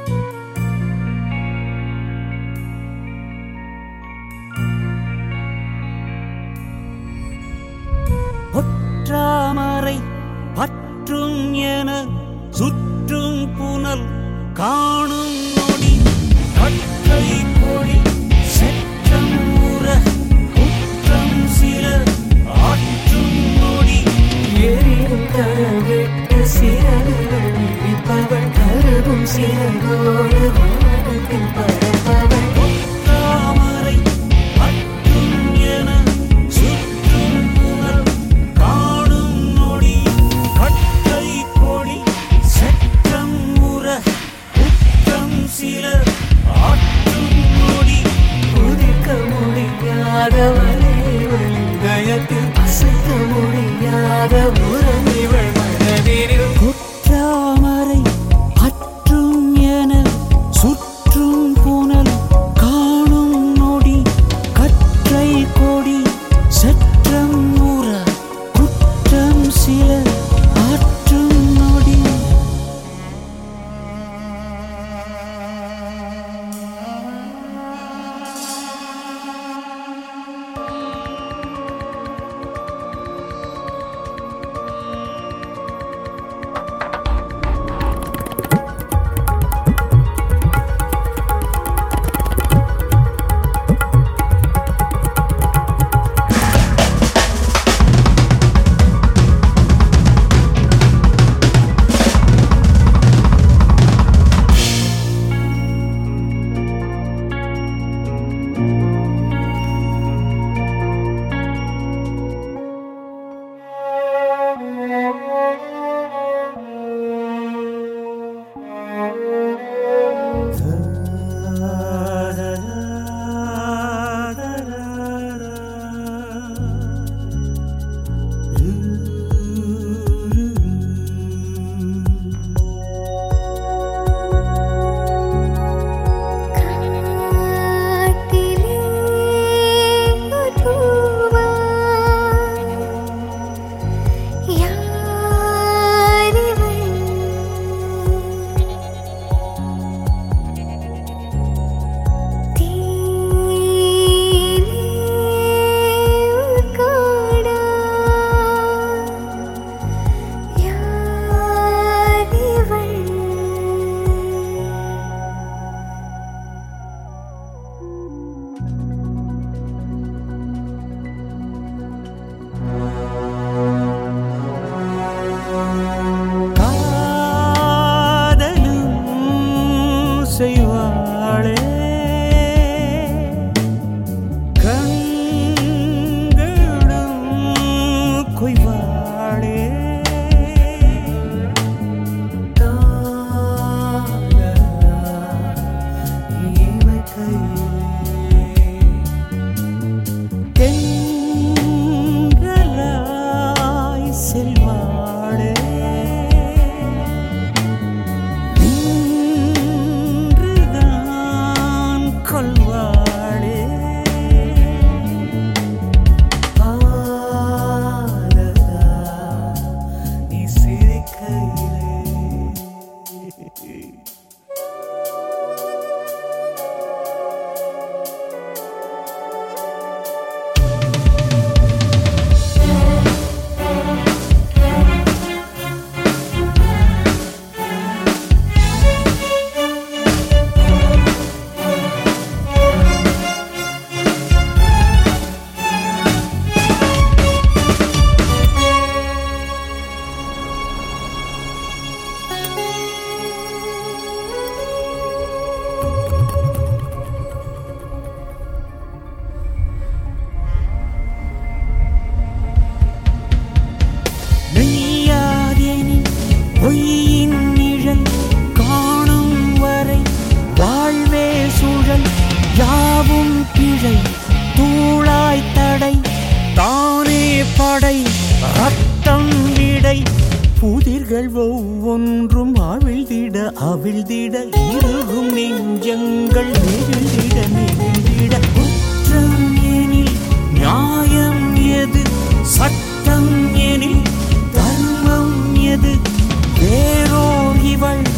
ஒற்றாமரை பற்றும் என சுற்றும் புனல் காணும் நொடி கற்றை கொடி செற்றம் உற குற்றம் சில ஆற்றும் நொடி எரியும் கரவிட்டு சிறகுகள் விழிப்பவள் கருகும் சிறகோடு வானத்தில் பறப்பவள் ஒற்றாமரை பற்றும் என சுற்றும் புனல் காணும் நொடி கற்றை கொடி செற்றம் உற குற்றம் சில ஆற்றும் நொடி உதிக்க முடியாத வலைவள் கயத்தில் அசைக்க முடியாத உறவிவள் மனதில் குற்றாமரை பற்றும் என சுற்றும் புனல் காணும் நொடி கற்றை கொடி செற்றம் உற குற்றம் சில ஆற்றும் நொடி காட்டிலே ஒரு பூவா யாரிவள் தீலே ஒரு காடா யாரிவள் காதலும் செய்வாளே கண்களும் கொய்வாளே தென்றலாய் செல்வாளே நின்றுதான் கொள்வாளே நீ சிரிக்கையிலே நெய்யாதெனின் பொய்யின் நிழல் காணும் வரை வாழ்வே சுழல் யாவும் பிழை தூளாய் தடை தானே படை ரத்தம் விடை புதிர்கள் ஒவ்வொன்றும் அவிழ்ந்திட அவிழ்ந்திட இருகும் நெஞ்சங்கள் நெகிழ்ந்திட நெகிழ்ந்திட குற்றம் எனில் நியாயம் எது சட்டம் எனில் தர்மம் எது வேறோர் இவள்